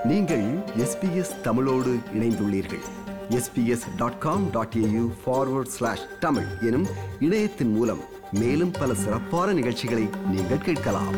நீங்கள் எஸ்பிஎஸ் தமிழோடு இணைந்துள்ளீர்கள் SBS dot com dot AU forward slash Tamil எனும் இணையத்தின் மூலம் மேலும் பல சிறப்பான நிகழ்ச்சிகளை நீங்கள் கேட்கலாம்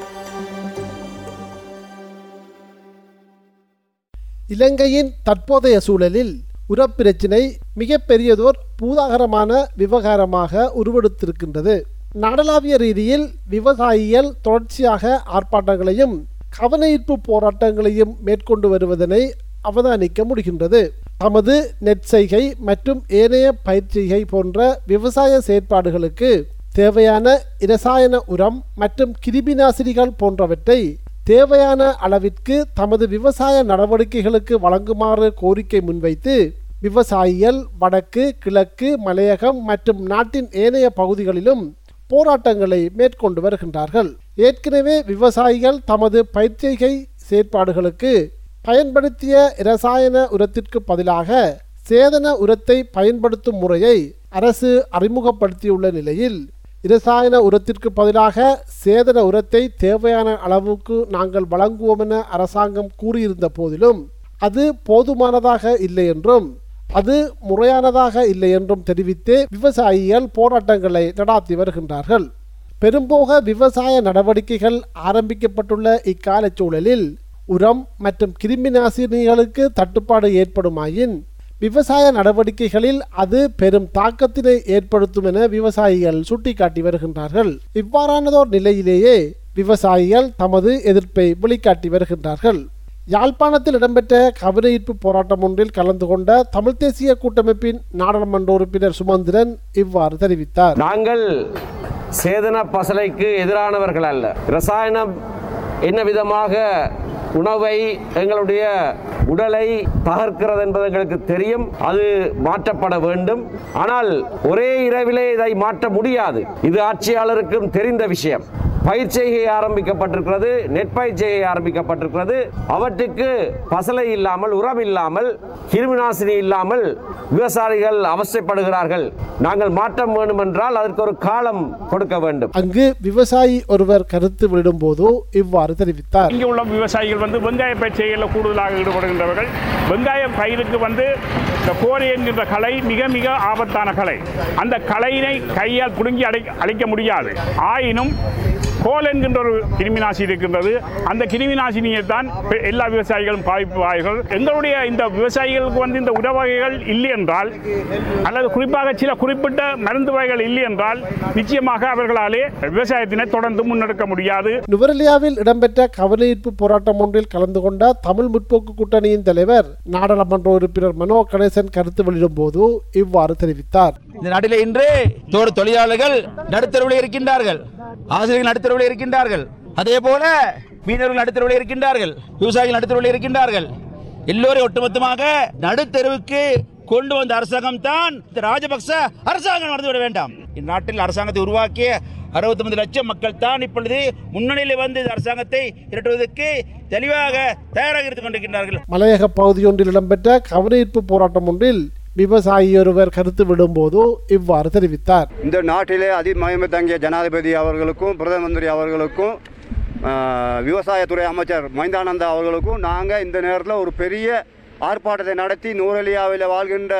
இலங்கையின் தற்போதைய சூழலில் உரப்பிரச்சினை மிகப்பெரியதோர் பூதாகரமான விவகாரமாக உருவெடுத்திருக்கின்றது நாடளாவிய ரீதியில் விவசாயிகள் தொடர்ச்சியாக ஆர்ப்பாட்டங்களையும் கவனஈர்ப்பு போராட்டங்களையும் மேற்கொண்டு வருவதனை அவதானிக்க முடிகின்றது தமது நெற்செய்கை மற்றும் ஏனைய பயிற்சிகை போன்ற விவசாய செயற்பாடுகளுக்கு தேவையான இரசாயன உரம் மற்றும் கிருமிநாசினிகள் போன்றவற்றை தேவையான அளவிற்கு தமது விவசாய நடவடிக்கைகளுக்கு வழங்குமாறு கோரிக்கை முன்வைத்து விவசாயிகள் வடக்கு கிழக்கு மலையகம் மற்றும் நாட்டின் ஏனைய பகுதிகளிலும் போராட்டங்களை மேற்கொண்டு வருகின்றார்கள் ஏற்கனவே விவசாயிகள் தமது பயிற்சிகை செயற்பாடுகளுக்கு பயன்படுத்திய இரசாயன உரத்திற்கு பதிலாக சேதன உரத்தை பயன்படுத்தும் முறையை அரசு அறிமுகப்படுத்தியுள்ள நிலையில் இரசாயன உரத்திற்கு பதிலாக சேதன உரத்தை தேவையான அளவுக்கு நாங்கள் வழங்குவோம் என அரசாங்கம் கூறியிருந்த போதிலும் அது போதுமானதாக இல்லை என்றும் அது முறையானதாக இல்லை என்றும் தெரிவித்து விவசாயிகள் போராட்டங்களை நடாத்தி வருகின்றார்கள் பெரும்போக விவசாய நடவடிக்கைகள் ஆரம்பிக்கப்பட்டுள்ள இக்கால சூழலில் உரம் மற்றும் கிருமி நாசினிகளுக்கு தட்டுப்பாடு ஏற்படுமாயின் விவசாய நடவடிக்கைகளில் அது பெரும் தாக்கத்தினை ஏற்படுத்தும் என விவசாயிகள் சுட்டிக்காட்டி வருகின்றார்கள் இவ்வாறானதோர் நிலையிலேயே விவசாயிகள் தமது எதிர்ப்பை வெளிக்காட்டி வருகின்றார்கள் யாழ்ப்பாணத்தில் இடம்பெற்ற கவனஈர்ப்பு போராட்டம் ஒன்றில் கலந்து கொண்ட தமிழ் தேசிய கூட்டமைப்பின் நாடாளுமன்ற உறுப்பினர் சுமந்திரன் இவ்வாறு தெரிவித்தார் நாங்கள் சேதன பசலைக்கு எதிரானவர்கள் அல்ல ரசாயனம் என்ன விதமாக உணவை எங்களுடைய உடலை தகர்க்கிறது என்பது எங்களுக்கு தெரியும் அது மாற்றப்பட வேண்டும் ஆனால் ஒரே இரவிலே இதை மாற்ற முடியாது இது ஆட்சியாளருக்கும் தெரிந்த விஷயம் பயிர் செய்கை ஆரம்பிக்கப்பட்டிருக்கிறது நெற்பயிர் செய்கை ஆரம்பிக்கப்பட்டிருக்கிறது அவற்றுக்கு பசலை இல்லாமல் உரம் இல்லாமல் கிருமிநாசினி இல்லாமல் விவசாயிகள் அவசியப்படுகிறார்கள் நாங்கள் மாற்றம் வேண்டும் என்றால் அதற்கு ஒரு காலம் கொடுக்க வேண்டும் அங்கு விவசாயி ஒருவர் கருத்து வெளியிடும்போது இவ்வாறு தெரிவித்தார் இங்கே உள்ள விவசாயிகள் வந்து வெங்காய பயிற்சிகளில் கூடுதலாக ஈடுபடுகின்றவர்கள் வெங்காய பயிருக்கு வந்து இந்த கோரை என்கின்ற கலை மிக மிக ஆபத்தான கலை அந்த கலையினை கையால் பிடுங்கி அடை அழிக்க முடியாது ஆயினும் கோல் என்கின்ற ஒரு கிருமிநாசி இருக்கின்றது அந்த கிருமிநாசினியை தான் பெ- எல்லா விவசாயிகளும் பாதிப்பார்கள் எங்களுடைய இந்த விவசாயிகளுக்கு வந்து இந்த உர வகைகள் இல்லை என்றால் அல்லது குறிப்பாக சில குறிப்பிட்ட மருந்து வகைகள் இல்லை என்றால் நிச்சயமாக அவர்களாலே விவசாயத்தினை தொடர்ந்து முன்னெடுக்க முடியாது நுவரெலியாவில் இடம்பெற்ற கவனஈர்ப்பு போராட்டம் ஒன்றில் கலந்து கொண்ட தமிழ் முற்போக்கு கூட்டணியின் தலைவர் நாடாளுமன்ற உறுப்பினர் மனோ கணேசன் கருத்து வெளியிடும் போது இவ்வாறு தெரிவித்தார் இந்த நாட்டிலே இன்று தோடு தொழிலாளர்கள் நடுத்தருவில் இருக்கின்றார்கள் ஆசிரியர்கள் நடுத்தருவில் இருக்கின்றார்கள் அதே போல மீனவர்கள் நடுத்தருவில் இருக்கின்றார்கள் விவசாயிகள் நடுத்தருவில் இருக்கின்றார்கள் எல்லோரும் ஒட்டுமொத்தமாக நடுத்தருவுக்கு கொண்டு வந்த அரசாங்கம் தான் இந்த ராஜபக்ச அரசாங்கம் நடந்துவிட வேண்டாம் இந்நாட்டில் அரசாங்கத்தை உருவாக்கிய அறுபத்தொன்பது லட்சம் மக்கள் தான் இப்பொழுது முன்னணியில் வந்து இந்த அரசாங்கத்தை இரட்டுவதற்கு தெளிவாக தயாராக இருந்து கொண்டிருக்கின்றார்கள் மலையக பகுதியொன்றில் இடம்பெற்ற கவனஈர்ப்பு போராட்டம் ஒன்றில் விவசாயி ஒருவர் கருத்து விடும்போது இவ்வாறு தெரிவித்தார் இந்த நாட்டிலே அதிமயமை தங்கிய ஜனாதிபதி அவர்களுக்கும் பிரதம மந்திரி அவர்களுக்கும் ஆஹ், விவசாயத்துறை அமைச்சர் மைந்தானந்தா அவர்களுக்கும் நாங்கள் இந்த நேரத்தில் ஒரு பெரிய ஆர்ப்பாட்டத்தை நடத்தி நூரலியாவில் வாழ்கின்ற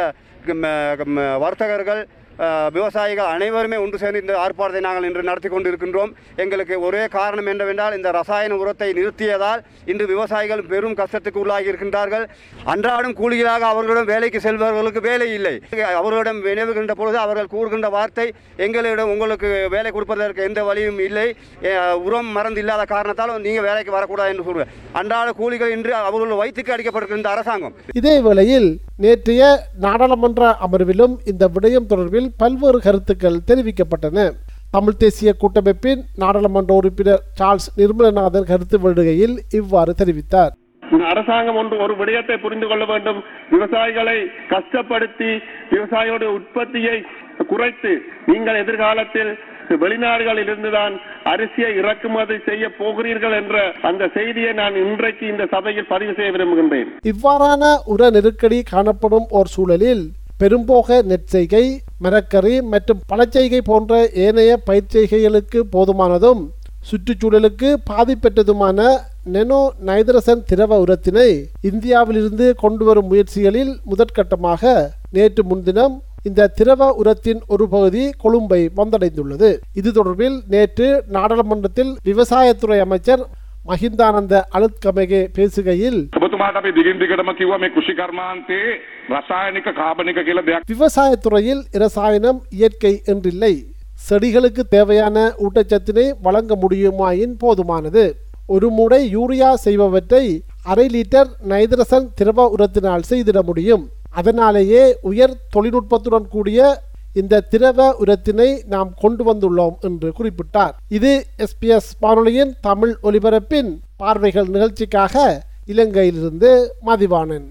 ம், ம், வர்த்தகர்கள் ஆஹ், விவசாயிகள் அனைவருமே ஒன்று சேர்ந்து இந்த ஆர்ப்பாட்டத்தை நாங்கள் இன்று நடத்தி கொண்டிருக்கின்றோம் எங்களுக்கு ஒரே காரணம் என்னவென்றால் இந்த ரசாயன உரத்தை நிறுத்தியதால் இன்று விவசாயிகள் பெரும் கஷ்டத்துக்கு உள்ளாகி இருக்கின்றார்கள் அன்றாடம் கூலிகளாக அவர்களிடம் வேலைக்கு செல்பவர்களுக்கு வேலை இல்லை அவர்களிடம் வினவுகின்ற பொழுது அவர்கள் கூறுகின்ற வார்த்தை எங்களிடம் உங்களுக்கு வேலை கொடுப்பதற்கு எந்த வழியும் இல்லை அஹ், உரம் மருந்து இல்லாத காரணத்தால் நீங்கள் வேலைக்கு வரக்கூடாது என்று சொல்லுவேன் அன்றாட கூலிகள் இன்று அவர்கள் வயிற்றுக்கு அடிக்கப்பட்டிருக்கின்ற அரசாங்கம் இதே வேளையில் நேற்றைய நாடாளுமன்ற அமர்விலும் இந்த விடயம் தொடர்பில் பல்வேறு கருத்துக்கள் தெரிவிக்கப்பட்டன தமிழ் தேசிய கூட்டமைப்பின் நாடாளுமன்ற உறுப்பினர் சார்ல்ஸ் நிர்மலநாதன் கருத்து வெளியிடுகையில் இவ்வாறு தெரிவித்தார் இந்த அரசாங்கம் ஒன்று ஒரு விடயத்தை புரிந்து கொள்ள வேண்டும் விவசாயிகளை கஷ்டப்படுத்தி விவசாயிகளுடைய உற்பத்தியை குறைத்து நீங்கள் எதிர்காலத்தில் வெளிநாடுகளில் இருந்துதான் அரிசியை இறக்குமதி செய்ய போகிறீர்கள் என்ற அந்த செய்தியை நான் இன்றைக்கு இந்த சபையில் பதிவு செய்ய விரும்புகின்றேன் இவ்வாறான உர நெருக்கடி காணப்படும் ஓர் சூழலில் பெரும்போக நெற்செய்கை மரக்கறி மற்றும் பழச்செய்கை போன்ற ஏனைய பயிர்ச்செய்கைகளுக்கு போதுமானதும் சுற்றுச்சூழலுக்கு பாதிப்பெற்றதுமான நெனோ நைதரசன் திரவ உரத்தினை இந்தியாவிலிருந்து கொண்டு வரும் முயற்சிகளில் முதற்கட்டமாக நேற்று முன்தினம் இந்த திரவ உரத்தின் ஒரு பகுதி கொழும்பை வந்தடைந்துள்ளது இது தொடர்பில் நேற்று நாடாளுமன்றத்தில் விவசாயத்துறை அமைச்சர் மஹிந்தானந்த அலுத்கமகே பேசுகையில் ඔබතුමාට අපි දිගින් දිගටම කිව්වා මේ කෘෂි කර්මාන්තයේ රසායනික කාබනික කියලා දෙයක් விவசாயத்துறையில் இரசாயனம் இயற்கை என்றில்லை செடிகளுக்கு தேவையான ஊட்டச்சத்தினை வழங்க முடியுமாயின் போதுமானது ஒரு மூடை யூரியா செய்பவற்றை அரை லிட்டர் நைதரசன் திரவ உரத்தினால் செய்திட முடியும் அதனாலேயே உயர் தொழில்நுட்பத்துடன் கூடிய இந்த திரவ உரத்தினை நாம் கொண்டு வந்துள்ளோம் என்று குறிப்பிட்டார் இது எஸ்பிஎஸ் வானொலியின் தமிழ் ஒலிபரப்பின் பார்வைகள் நிகழ்ச்சிக்காக இலங்கையிலிருந்து மதிவாணன்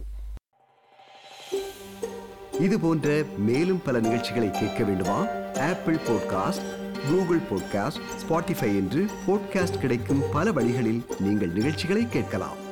இது போன்ற மேலும் பல நிகழ்ச்சிகளை கேட்க வேண்டுமா Apple podcast Google podcast Spotify என்று பாட்காஸ்ட் கிடைக்கும் பல வழிகளில் நீங்கள் நிகழ்ச்சிகளை கேட்கலாம்